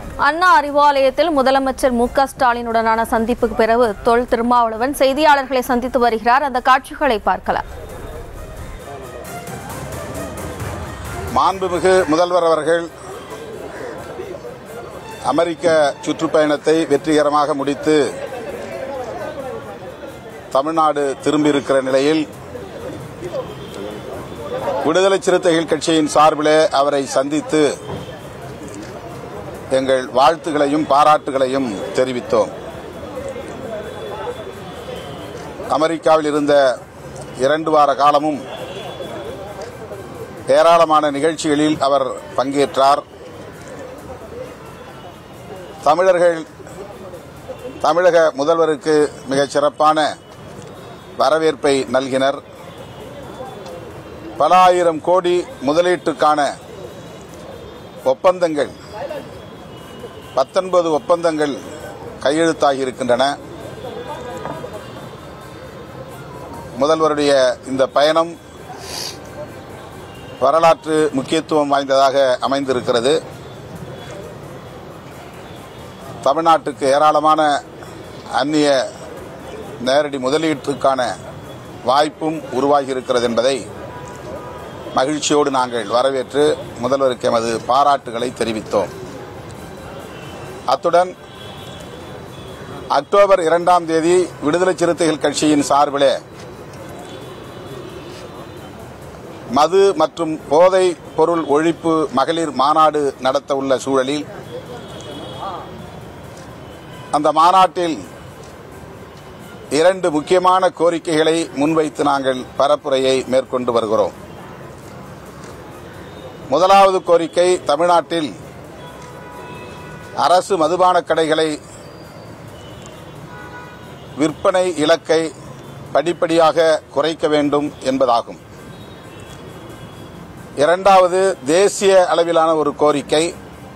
அண்ணா அறிவாலயத்தில் முதலமைச்சர் மு க ஸ்டாலினுடனான சந்திப்புக்கு பிறகு தொல் திருமாவளவன் செய்தியாளர்களை சந்தித்து வருகிறார் அந்த காட்சிகளை பார்க்கலாம் மாண்புமிகு முதல்வர் அவர்கள் அமெரிக்க சுற்றுப்பயணத்தை வெற்றிகரமாக முடித்து தமிழ்நாடு திரும்பியிருக்கிற நிலையில் விடுதலை சிறுத்தைகள் கட்சியின் சார்பிலே அவரை சந்தித்து எங்கள் வாழ்த்துகளையும் பாராட்டுகளையும் தெரிவித்தோம் அமெரிக்காவில் இருந்த இரண்டு வார காலமும் ஏராளமான நிகழ்ச்சிகளில் அவர் பங்கேற்றார் தமிழர்கள் தமிழக முதல்வருக்கு மிகச் சிறப்பான வரவேற்பை நல்கினர் பல ஆயிரம் கோடி முதலீட்டுக்கான ஒப்பந்தங்கள் பத்தொன்பது ஒப்பந்தங்கள் கையெழுத்தாகி இருக்கின்றன முதல்வருடைய இந்த பயணம் வரலாற்று முக்கியத்துவம் வாய்ந்ததாக அமைந்திருக்கிறது தமிழ்நாட்டுக்கு ஏராளமான அந்நிய நேரடி முதலீட்டுக்கான வாய்ப்பும் உருவாகி இருக்கிறது என்பதை மகிழ்ச்சியோடு நாங்கள் வரவேற்று முதல்வருக்கு எமது பாராட்டுகளை தெரிவித்தோம் அத்துடன் அக்டோபர் இரண்டாம் தேதி விடுதலை சிறுத்தைகள் கட்சியின் சார்பிலே மது மற்றும் போதை பொருள் ஒழிப்பு மகளிர் மாநாடு நடத்த உள்ள சூழலில் அந்த மாநாட்டில் இரண்டு முக்கியமான கோரிக்கைகளை முன்வைத்து நாங்கள் பரப்புரையை மேற்கொண்டு வருகிறோம் முதலாவது கோரிக்கை தமிழ்நாட்டில் அரசு மதுபான கடைகளை விற்பனை இலக்கை படிப்படியாக குறைக்க வேண்டும் என்பதாகும் இரண்டாவது தேசிய அளவிலான ஒரு கோரிக்கை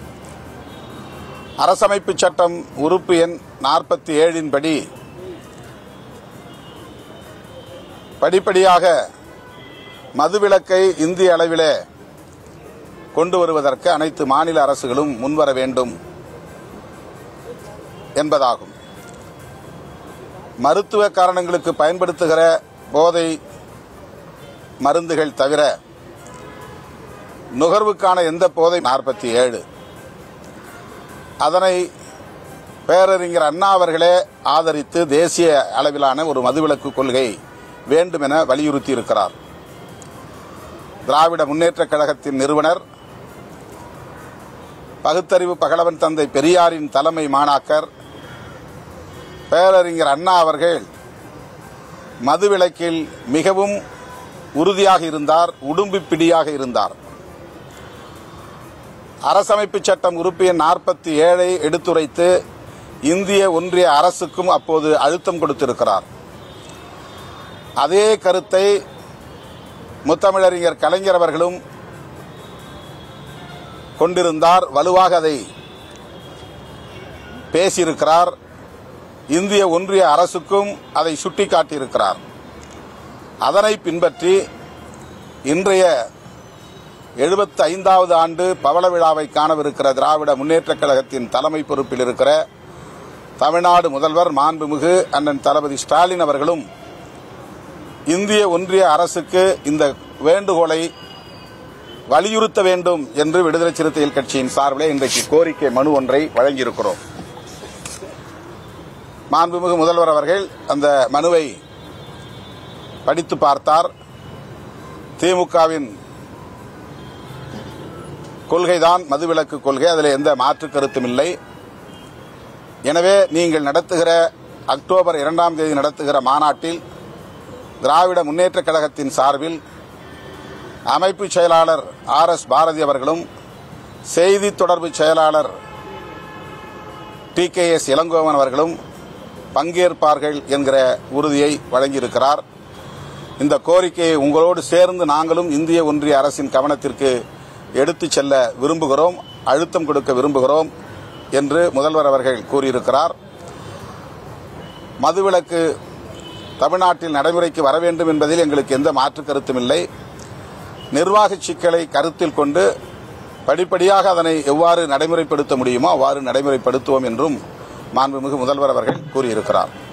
அரசமைப்பு சட்டம் உறுப்பு எண் நாற்பத்தி ஏழின் படி படிப்படியாக மதுவிலக்கை இந்திய அளவிலே கொண்டு வருவதற்கு அனைத்து மாநில அரசுகளும் முன்வர வேண்டும் என்பதாகும் மருத்துவ காரணங்களுக்கு பயன்படுத்துகிற போதை மருந்துகள் தவிர நுகர்வுக்கான எந்த போதை நாற்பத்தி ஏழு அதனை பேரறிஞர் அண்ணா அவர்களே ஆதரித்து தேசிய அளவிலான ஒரு மதுவிலக்கு கொள்கை வேண்டும் என வலியுறுத்தி இருக்கிறார் திராவிட முன்னேற்றக் கழகத்தின் நிறுவனர் பகுத்தறிவு பகலவன் தந்தை பெரியாரின் தலைமை மாணாக்கர் பேரறிஞர் அண்ணா அவர்கள் மதுவிலக்கில் மிகவும் உறுதியாக இருந்தார் உடும்பு பிடியாக இருந்தார் அரசமைப்பு சட்டம் உறுப்பு எண் நாற்பத்தி ஏழை எடுத்துரைத்து இந்திய ஒன்றிய அரசுக்கும் அப்போது அழுத்தம் கொடுத்திருக்கிறார் அதே கருத்தை முத்தமிழறிஞர் கலைஞர் அவர்களும் கொண்டிருந்தார் வலுவாக அதை பேசியிருக்கிறார் இந்திய ஒன்றிய அரசுக்கும் அதை சுட்டிக்காட்டியிருக்கிறார் அதனை பின்பற்றி இன்றைய எழுபத்தி ஐந்தாவது ஆண்டு பவள விழாவை காணவிருக்கிற திராவிட முன்னேற்றக் கழகத்தின் தலைமை பொறுப்பில் இருக்கிற தமிழ்நாடு முதல்வர் மாண்புமிகு அண்ணன் தளபதி ஸ்டாலின் அவர்களும் இந்திய ஒன்றிய அரசுக்கு இந்த வேண்டுகோளை வலியுறுத்த வேண்டும் என்று விடுதலை சிறுத்தைகள் கட்சியின் சார்பிலே இன்றைக்கு கோரிக்கை மனு ஒன்றை வழங்கியிருக்கிறோம் மாண்புமிகு முதல்வர் அவர்கள் அந்த மனுவை படித்து பார்த்தார் திமுகவின் கொள்கைதான் மதுவிலக்கு கொள்கை அதில் எந்த மாற்று கருத்தும் இல்லை எனவே நீங்கள் நடத்துகிற அக்டோபர் இரண்டாம் தேதி நடத்துகிற மாநாட்டில் திராவிட முன்னேற்றக் கழகத்தின் சார்பில் அமைப்பு செயலாளர் ஆர் எஸ் பாரதி அவர்களும் செய்தி தொடர்பு செயலாளர் டி கே எஸ் இளங்கோவன் அவர்களும் பங்கேற்பார்கள் என்கிற உறுதியை வழங்கியிருக்கிறார் இந்த கோரிக்கையை உங்களோடு சேர்ந்து நாங்களும் இந்திய ஒன்றிய அரசின் கவனத்திற்கு எடுத்துச் செல்ல விரும்புகிறோம் அழுத்தம் கொடுக்க விரும்புகிறோம் என்று முதல்வர் அவர்கள் கூறியிருக்கிறார் மதுவிலக்கு தமிழ்நாட்டில் நடைமுறைக்கு வர வேண்டும் என்பதில் எங்களுக்கு எந்த மாற்று கருத்தும் இல்லை நிர்வாக சிக்கலை கருத்தில் கொண்டு படிப்படியாக அதனை எவ்வாறு நடைமுறைப்படுத்த முடியுமோ அவ்வாறு நடைமுறைப்படுத்துவோம் என்றும் மாண்புமிகு முதல்வர் அவர்கள் கூறியிருக்கிறார்